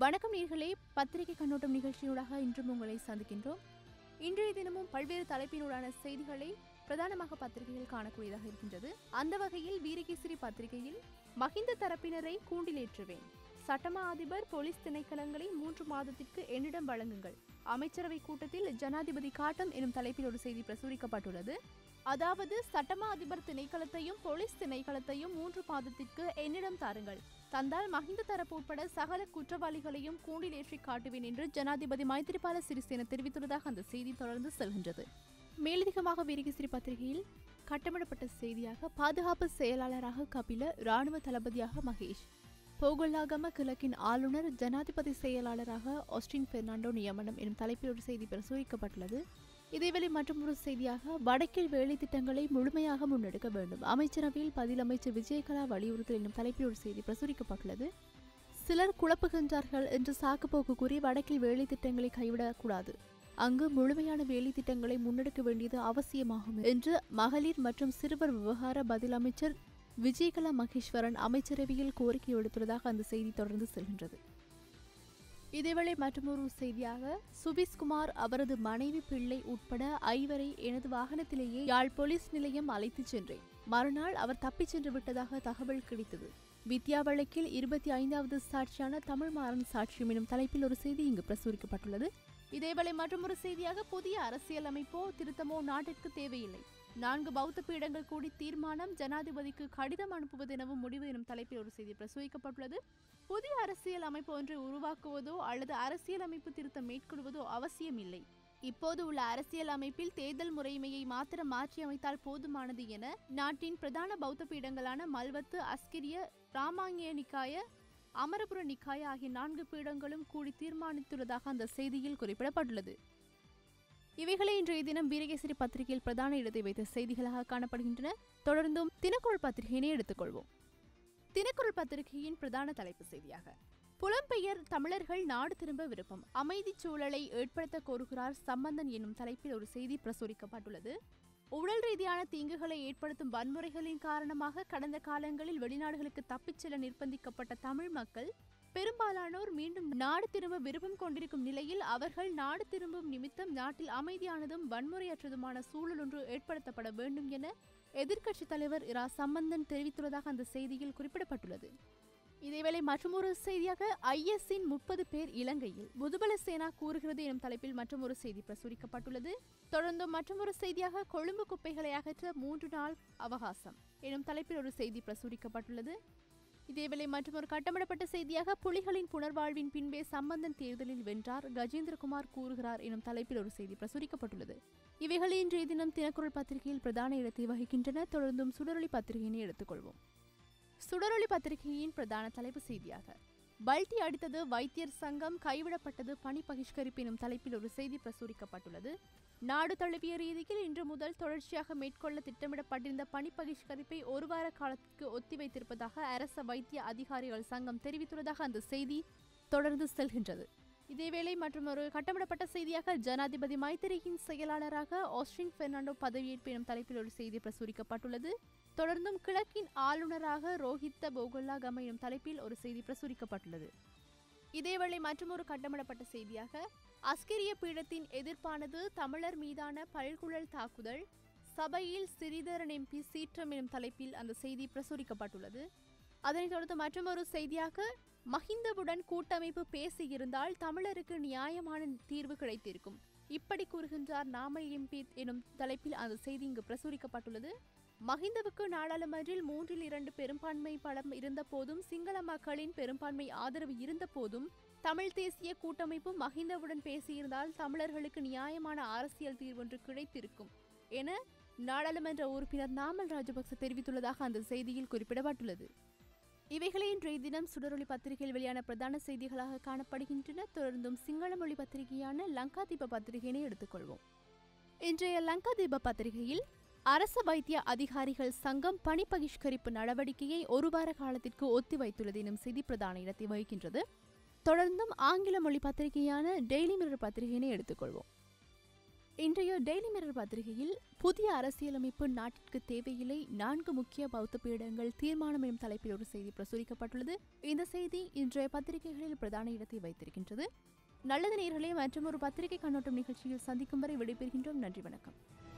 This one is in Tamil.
வணக்கம் நேர்களே பத்திரிகை கண்ணோட்டம் நிகழ்ச்சியூடாக இன்றும் உங்களை சந்திக்கின்றோம் இன்றைய தினமும் பல்வேறு தலைப்பினூடான செய்திகளை பிரதானமாக பத்திரிகையில் காணக்கூடியதாக இருக்கின்றது அந்த வகையில் வீரகேசரி பத்திரிகையில் மஹிந்த தரப்பினரை கூண்டிலேற்றுவேன் சட்டமா அதிபர் போலீஸ் திணைக்களங்களை மூன்று மாதத்திற்கு என்னிடம் வழங்குங்கள் அமைச்சரவை கூட்டத்தில் ஜனாதிபதி காட்டம் எனும் தலைப்பில் ஒரு செய்தி பிரசுரிக்கப்பட்டுள்ளது அதாவது சட்டமா அதிபர் திணைக்களத்தையும் போலீஸ் திணைக்களத்தையும் மூன்று மாதத்திற்கு என்னிடம் தாருங்கள் தந்தால் மஹிந்த தரப்பு உட்பட சகல குற்றவாளிகளையும் கூண்டில் ஏற்றி காட்டுவேன் என்று ஜனாதிபதி மைத்திரிபால சிறிசேன தெரிவித்துள்ளதாக அந்த செய்தி தொடர்ந்து செல்கின்றது மேலதிகமாக வீரகேசரி பத்திரிகையில் கட்டமிடப்பட்ட செய்தியாக பாதுகாப்பு செயலாளராக கபில ராணுவ தளபதியாக மகேஷ் போகொல்லாகம கிழக்கின் ஆளுநர் ஜனாதிபதி செயலாளராக ஆஸ்டின் பெர்னாண்டோ நியமனம் எனும் தலைப்பில் ஒரு செய்தி பிரசுரிக்கப்பட்டுள்ளது இதேவேளை மற்றொரு செய்தியாக வடக்கில் வேலை திட்டங்களை முழுமையாக முன்னெடுக்க வேண்டும் அமைச்சரவையில் பதில் அமைச்சர் விஜயகலா வலியுறுத்தல் என்னும் தலைப்பில் ஒரு செய்தி பிரசுரிக்கப்பட்டுள்ளது சிலர் குழப்புகின்றார்கள் என்று சாக்குப்போக்கு கூறி வடக்கில் வேலை திட்டங்களை கைவிடக்கூடாது அங்கு முழுமையான வேலை திட்டங்களை முன்னெடுக்க வேண்டியது அவசியமாகும் என்று மகளிர் மற்றும் சிறுவர் விவகார பதில் அமைச்சர் விஜயகலா மகேஸ்வரன் அமைச்சரவையில் கோரிக்கை விடுத்துள்ளதாக அந்த செய்தி தொடர்ந்து செல்கின்றது இதேவேளை மற்றொரு செய்தியாக சுபிஸ்குமார் அவரது மனைவி பிள்ளை உட்பட ஐவரை எனது வாகனத்திலேயே யாழ் போலீஸ் நிலையம் அழைத்துச் சென்றேன் மறுநாள் அவர் தப்பிச் சென்று விட்டதாக தகவல் கிடைத்தது வித்யா வழக்கில் இருபத்தி ஐந்தாவது சாட்சியான தமிழ் மாறன் சாட்சியம் எனும் தலைப்பில் ஒரு செய்தி இங்கு பிரசுரிக்கப்பட்டுள்ளது இதேவேளை மற்றொரு செய்தியாக புதிய அரசியல் அமைப்போ திருத்தமோ நாட்டிற்கு தேவையில்லை நான்கு பௌத்த பீடங்கள் கூடி தீர்மானம் ஜனாதிபதிக்கு கடிதம் அனுப்புவது எனவும் முடிவு எனும் தலைப்பில் ஒரு செய்தி பிரசுரிக்கப்பட்டுள்ளது புதிய அரசியல் அமைப்பு ஒன்றை உருவாக்குவதோ அல்லது அரசியல் அமைப்பு திருத்தம் மேற்கொள்வதோ அவசியமில்லை இப்போது உள்ள அரசியல் அமைப்பில் தேர்தல் முறைமையை மாத்திரம் மாற்றி அமைத்தால் போதுமானது என நாட்டின் பிரதான பௌத்த பீடங்களான மல்வத்து அஸ்கிரிய ராமாங்கிய நிக்காய அமரபுர நிக்காய ஆகிய நான்கு பீடங்களும் கூடி தீர்மானித்துள்ளதாக அந்த செய்தியில் குறிப்பிடப்பட்டுள்ளது இவைகளை இன்றைய தினம் வீரகேசரி பத்திரிகையில் பிரதான இடத்தை வைத்த செய்திகளாக காணப்படுகின்றன தொடர்ந்தும் தினக்குரல் பத்திரிகையினை எடுத்துக்கொள்வோம் தினக்குரல் பத்திரிகையின் பிரதான தலைப்பு செய்தியாக புலம்பெயர் தமிழர்கள் நாடு திரும்ப விருப்பம் அமைதி சூழலை ஏற்படுத்த கோருகிறார் சம்பந்தன் என்னும் தலைப்பில் ஒரு செய்தி பிரசுரிக்கப்பட்டுள்ளது உடல் ரீதியான தீங்குகளை ஏற்படுத்தும் வன்முறைகளின் காரணமாக கடந்த காலங்களில் வெளிநாடுகளுக்கு தப்பிச் செல்ல நிர்பந்திக்கப்பட்ட தமிழ் மக்கள் பெரும்பாலானோர் மீண்டும் நாடு திரும்ப விருப்பம் கொண்டிருக்கும் நிலையில் அவர்கள் நாடு திரும்பும் நிமித்தம் நாட்டில் அமைதியானதும் வன்முறையற்றதுமான சூழல் ஒன்று ஏற்படுத்தப்பட வேண்டும் என எதிர்க்கட்சித் தலைவர் இரா சம்பந்தன் தெரிவித்துள்ளதாக அந்த செய்தியில் குறிப்பிடப்பட்டுள்ளது இதேவேளை மற்றொரு செய்தியாக ஐஎஸ்ஸின் முப்பது பேர் இலங்கையில் முதுபல சேனா கூறுகிறது எனும் தலைப்பில் மற்றொரு செய்தி பிரசுரிக்கப்பட்டுள்ளது தொடர்ந்து மற்றொரு செய்தியாக கொழும்பு குப்பைகளை அகற்ற மூன்று நாள் அவகாசம் எனும் தலைப்பில் ஒரு செய்தி பிரசுரிக்கப்பட்டுள்ளது இதேவேளை மற்றொரு கட்டமிடப்பட்ட செய்தியாக புலிகளின் புனர்வாழ்வின் பின்பே சம்பந்தன் தேர்தலில் வென்றார் கஜேந்திரகுமார் கூறுகிறார் எனும் தலைப்பில் ஒரு செய்தி பிரசுரிக்கப்பட்டுள்ளது இவைகளை இன்றைய தினம் தினக்குரல் பத்திரிகையில் பிரதான இடத்தை வகிக்கின்றன தொடர்ந்தும் சுடரொளி பத்திரிகையினை எடுத்துக்கொள்வோம் சுடரொளி பத்திரிகையின் பிரதான தலைப்பு செய்தியாக பல்டி அடித்தது வைத்தியர் சங்கம் கைவிடப்பட்டது பணி பகிஷ்கரிப்பு எனும் தலைப்பில் ஒரு செய்தி பிரசுரிக்கப்பட்டுள்ளது நாடு தழுவிய ரீதியில் இன்று முதல் தொடர்ச்சியாக மேற்கொள்ள திட்டமிடப்பட்டிருந்த பணி பகிஷ்கரிப்பை ஒரு வார காலத்திற்கு ஒத்திவைத்திருப்பதாக அரச வைத்திய அதிகாரிகள் சங்கம் தெரிவித்துள்ளதாக அந்த செய்தி தொடர்ந்து செல்கின்றது இதேவேளை மற்றும் ஒரு கட்டமிடப்பட்ட செய்தியாக ஜனாதிபதி மைத்திரியின் செயலாளராக ஆஸ்டின் பெர்னாண்டோ பதவியேற்பு எனும் தலைப்பில் ஒரு செய்தி பிரசுரிக்கப்பட்டுள்ளது தொடர்ந்தும் கிழக்கின் ஆளுநராக ரோஹித்த போகொல்லா கம எனும் தலைப்பில் ஒரு செய்தி பிரசுரிக்கப்பட்டுள்ளது இதேவேளை மற்றொரு கட்டமிடப்பட்ட செய்தியாக அஸ்கிரிய பீடத்தின் எதிர்ப்பானது தமிழர் மீதான பல்குழல் தாக்குதல் சபையில் சிறிதரன் எம்பி சீற்றம் எனும் தலைப்பில் அந்த செய்தி பிரசுரிக்கப்பட்டுள்ளது அதனைத் தொடர்ந்து மற்றொரு செய்தியாக மஹிந்தவுடன் கூட்டமைப்பு பேசியிருந்தால் தமிழருக்கு நியாயமான தீர்வு கிடைத்திருக்கும் இப்படி கூறுகின்றார் நாமல் எம்பி எனும் தலைப்பில் அந்த செய்தி இங்கு பிரசுரிக்கப்பட்டுள்ளது மஹிந்தவுக்கு நாடாளுமன்றில் மூன்றில் இரண்டு பெரும்பான்மை பலம் இருந்த போதும் சிங்கள மக்களின் பெரும்பான்மை ஆதரவு இருந்த போதும் தமிழ் தேசிய கூட்டமைப்பு மஹிந்தவுடன் பேசியிருந்தால் தமிழர்களுக்கு நியாயமான அரசியல் தீர்வொன்று கிடைத்திருக்கும் என நாடாளுமன்ற உறுப்பினர் நாமல் ராஜபக்ச தெரிவித்துள்ளதாக அந்த செய்தியில் குறிப்பிடப்பட்டுள்ளது இவைகளை இன்றைய தினம் சுடரொளி பத்திரிகையில் வெளியான பிரதான செய்திகளாக காணப்படுகின்றன தொடர்ந்தும் சிங்கள மொழி பத்திரிகையான லங்காதீப பத்திரிகையினை எடுத்துக்கொள்வோம் இன்றைய லங்காதீப பத்திரிகையில் அரச வைத்திய அதிகாரிகள் சங்கம் பணி பகிஷ்கரிப்பு நடவடிக்கையை ஒரு வார காலத்திற்கு ஒத்திவைத்துள்ளது எனும் செய்தி பிரதான இடத்தை வகிக்கின்றது தொடர்ந்தும் ஆங்கில மொழி பத்திரிகையான டெய்லி மிரர் பத்திரிகையினை எடுத்துக்கொள்வோம் இன்றைய டெய்லி மிரர் பத்திரிகையில் புதிய அரசியலமைப்பு நாட்டிற்கு தேவையில்லை நான்கு முக்கிய பௌத்த பீடங்கள் தீர்மானம் எனும் தலைப்பில் ஒரு செய்தி பிரசுரிக்கப்பட்டுள்ளது இந்த செய்தி இன்றைய பத்திரிகைகளில் பிரதான இடத்தை வைத்திருக்கின்றது நல்லது நேர்களே மற்றும் ஒரு பத்திரிகை கண்ணோட்டம் நிகழ்ச்சியில் சந்திக்கும் வரை விடைபெறுகின்றோம் நன்றி வணக்கம்